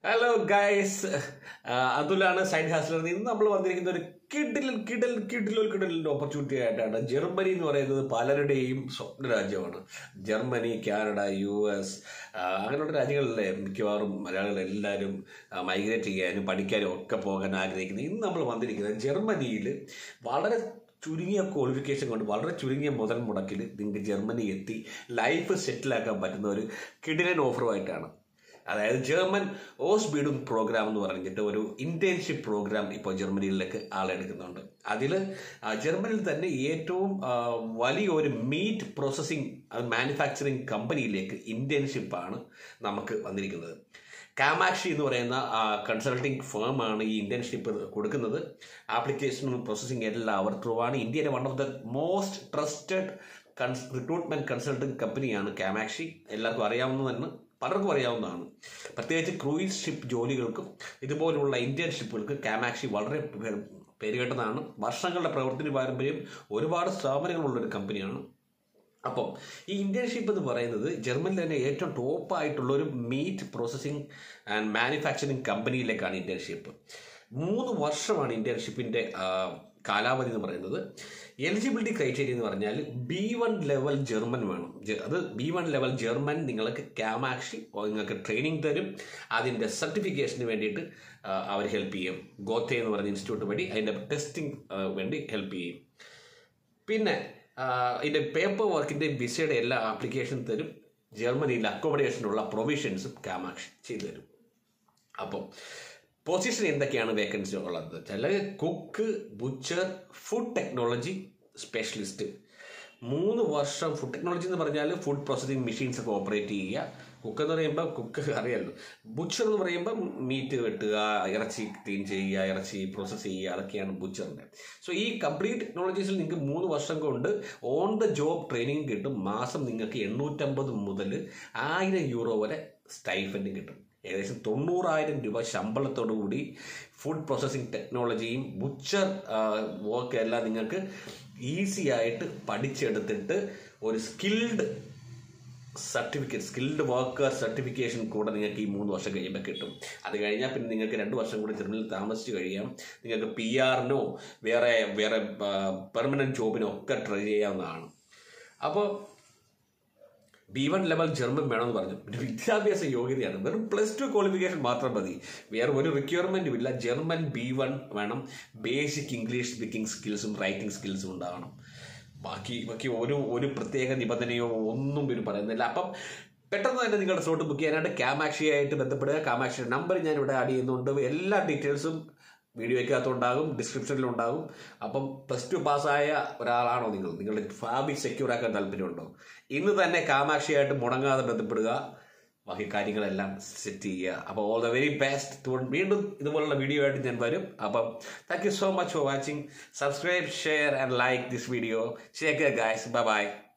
hello guys അതുലാണ് side hustler ഇന്ന് നമ്മൾ വന്നിരിക്കുന്ന ഒരു കിഡിൽ കിഡൽ കിഡിലോ കിഡലിൻ്റെ ഓപ്പർച്യൂണിറ്റി ആയിട്ടാണ് ജർമ്മനി എന്ന് പറയുന്നത് പലരുടെയും സ്വപ്ന രാജ്യമാണ് ജർമ്മനി കാനഡ യു എസ് അങ്ങനെയുള്ള രാജ്യങ്ങളിലെ മിക്കവാറും മലയാളികൾ എല്ലാവരും മൈഗ്രേറ്റ് ചെയ്യാനും പഠിക്കാനും ഒക്കെ പോകാൻ ആഗ്രഹിക്കുന്നത് ഇന്ന് നമ്മൾ വന്നിരിക്കുന്നത് ജർമ്മനിയിൽ വളരെ ചുരുങ്ങിയ ക്വാളിഫിക്കേഷൻ കൊണ്ട് വളരെ ചുരുങ്ങിയ മുതൽ മുടക്കിൽ നിങ്ങൾക്ക് ജർമ്മനി എത്തി ലൈഫ് സെറ്റിലാക്കാൻ പറ്റുന്ന ഒരു കിടിലൻ ഓഫറുമായിട്ടാണ് അതായത് ജർമ്മൻ ഓസ് ബീഡും പ്രോഗ്രാം എന്ന് പറഞ്ഞിട്ട് ഒരു ഇന്റേൺഷിപ്പ് പ്രോഗ്രാം ഇപ്പോൾ ജർമ്മനിയിലേക്ക് ആളെടുക്കുന്നുണ്ട് അതിൽ ജർമ്മനിയിൽ തന്നെ ഏറ്റവും ആ, വലിയൊരു മീറ്റ് പ്രോസസ്സിംഗ് മാനുഫാക്ചറിങ് കമ്പനിയിലേക്ക് ഇന്റേൺഷിപ്പാണ് നമുക്ക് വന്നിരിക്കുന്നത് കാമാക്ഷി എന്ന് പറയുന്ന കൺസൾട്ടിംഗ് ഫേമാണ് ഈ ഇന്റേൺഷിപ്പ് കൊടുക്കുന്നത് ആപ്ലിക്കേഷനും പ്രോസസ്സിംഗ് എല്ലാം അവർ ത്രൂ ആണ് ഇന്ത്യയിലെ one of the most trusted കൺസ് റിക്രൂട്ട്മെന്റ് കൺസൾട്ടിംഗ് കമ്പനിയാണ് കാമാക്ഷി എല്ലാവർക്കും അറിയാവുന്നതാണ് പലർക്കും അറിയാവുന്നതാണ് പ്രത്യേകിച്ച് ക്രൂയിസ് ഷിപ്പ് ജോലികൾക്കും ഇതുപോലുള്ള ഇന്റേൺഷിപ്പുകൾക്ക് കാമാക്ഷി വളരെ പേ- പേരുകേട്ടതാണ് വർഷങ്ങളുടെ പ്രവർത്തന പാരമ്പര്യം ഒരുപാട് സ്ഥാപനങ്ങളുള്ള ഒരു കമ്പനിയാണ് അപ്പം ഈ ഇന്റേൺഷിപ്പ് എന്ന് പറയുന്നത് ജർമ്മനിൽ തന്നെ ഏറ്റവും ടോപ്പ് ആയിട്ടുള്ള ഒരു മീറ്റ് പ്രോസസ്സിംഗ് ആൻഡ് മാനുഫാക്ചറിങ് കമ്പനിയിലേക്കാണ് ഇന്റേൺഷിപ്പ് മൂന്ന് വർഷമാണ് ഇന്റേൺഷിപ്പിന്റെ കാലാവധി എന്ന് പറയുന്നത് എലിജിബിലിറ്റി ക്രൈറ്റീരിയ എന്ന് പറഞ്ഞാൽ ബി വൺ ലെവൽ ജർമ്മൻ വേണം ജ- അത് ബി വൺ ലെവൽ ജർമ്മൻ നിങ്ങൾക്ക് ക്യാമാക്ഷി നിങ്ങൾക്ക് ട്രെയിനിങ് തരും അതിൻ്റെ സർട്ടിഫിക്കേഷന് വേണ്ടിയിട്ട് അവർ ഹെൽപ്പ് ചെയ്യും ഗോത്തെ എന്ന് പറഞ്ഞ ഇൻസ്റ്റിറ്റ്യൂട്ട് വഴി അതിൻ്റെ ടെസ്റ്റിംഗ് വേണ്ടി ഹെൽപ്പ് ചെയ്യും പിന്നെ ആ, ഇതിന്റെ പേപ്പർ വർക്കിന്റെ വിസയുടെ എല്ലാ ആപ്ലിക്കേഷൻ തരും ജർമ്മനിയിൽ അക്കോമഡേഷനുള്ള പ്രൊവിഷൻസും കാമാക്ഷി ചെയ്തു തരും അപ്പം പൊസിഷൻ എന്തൊക്കെയാണ് വേക്കൻസി ഉള്ളത് ചില cook butcher food technology specialist മൂന്ന് വർഷം ഫുഡ് ടെക്നോളജി എന്ന് പറഞ്ഞാൽ ഫുഡ് പ്രോസസ്സിംഗ് മെഷീൻസ് ഒക്കെ ഓപ്പറേറ്റ് ചെയ്യുക കുക്ക് എന്ന് പറയുമ്പോൾ കുക്ക് അറിയാമല്ലോ ബുച്ചർ എന്ന് പറയുമ്പോൾ മീറ്റ് വെട്ടുക ഇറച്ചി ക്ലീൻ ചെയ്യുക ഇറച്ചി പ്രോസസ്സ് ചെയ്യുക അതൊക്കെയാണ് ബുച്ചറിൻ്റെ സോ ഈ കംപ്ലീറ്റ് ടെക്നോളജീസിൽ നിങ്ങൾക്ക് മൂന്ന് വർഷം കൊണ്ട് ഓൺ ദ ജോബ് ട്രെയിനിങ് കിട്ടും മാസം നിങ്ങൾക്ക് എണ്ണൂറ്റമ്പത് മുതൽ ആയിരം യൂറോ വരെ സ്റ്റൈഫൻഡും കിട്ടും ഏകദേശം തൊണ്ണൂറായിരം രൂപ ശമ്പളത്തോടു കൂടി ഫുഡ് പ്രോസസ്സിംഗ് ടെക്നോളജിയും ബുച്ചർ വർക്ക് എല്ലാം നിങ്ങൾക്ക് ഈസി ആയിട്ട് പഠിച്ചെടുത്തിട്ട് ഒരു skilled certificate skilled worker certification കൂടെ നിങ്ങൾക്ക് ഈ മൂന്ന് വർഷം കഴിയുമ്പോൾ കിട്ടും അത് കഴിഞ്ഞാൽ പിന്നെ നിങ്ങൾക്ക് രണ്ട് വർഷം കൂടി ജർമ്മനിയിൽ താമസിച്ച് കഴിയാം നിങ്ങൾക്ക് പി ആറിനോ വേറെ വേറെ പെർമനന്റ് ജോബിനോ ഒക്കെ ട്രൈ ചെയ്യാവുന്നതാണ് അപ്പോൾ ബി വൺ ലെവൽ ജർമ്മൻ വേണമെന്ന് പറഞ്ഞു പിന്നെ വിദ്യാഭ്യാസ യോഗ്യതയാണ് വെറും പ്ലസ് ടു ക്വാളിഫിക്കേഷൻ മാത്രം മതി വേറെ ഒരു റിക്വയർമെന്റും ഇല്ല ജർമ്മൻ ബി വൺ വേണം ബേസിക് ഇംഗ്ലീഷ് സ്പീക്കിംഗ് സ്കിൽസും റൈറ്റിംഗ് സ്കിൽസും ഉണ്ടാവണം ബാക്കി ബാക്കി ഒരു ഒരു പ്രത്യേക നിബന്ധനയോ ഒന്നും ഇവർ പറയുന്നില്ല അപ്പം പെട്ടെന്ന് തന്നെ നിങ്ങളുടെ സ്ലോട്ട് ബുക്ക് ചെയ്യാനായിട്ട് കാമാക്ഷിയായിട്ട് ബന്ധപ്പെടുക കാമാക്ഷിയുടെ നമ്പർ ഞാൻ ഇവിടെ ആഡ് ചെയ്യുന്നുണ്ട് എല്ലാ ഡീറ്റെയിൽസും വീഡിയോയ്ക്കകത്തുണ്ടാകും ഡിസ്ക്രിപ്ഷനിലും ഉണ്ടാകും അപ്പം പ്ലസ് ടു പാസ്സായ ഒരാളാണോ നിങ്ങൾ നിങ്ങളുടെ ഭാവി സെക്യൂർ ആക്കാൻ താല്പര്യമുണ്ടോ ഇന്ന് തന്നെ കാമാക്ഷിയായിട്ട് മുടങ്ങാതെ ബന്ധപ്പെടുക ബാക്കി കാര്യങ്ങളെല്ലാം സെറ്റ് ചെയ്യുക അപ്പോൾ ഓൾ ദ വെരി ബെസ്റ്റ് വീണ്ടും ഇതുപോലുള്ള വീഡിയോ ആയിട്ട് ഞാൻ വരും അപ്പം thank you so much for watching subscribe share and like this video share guys bye by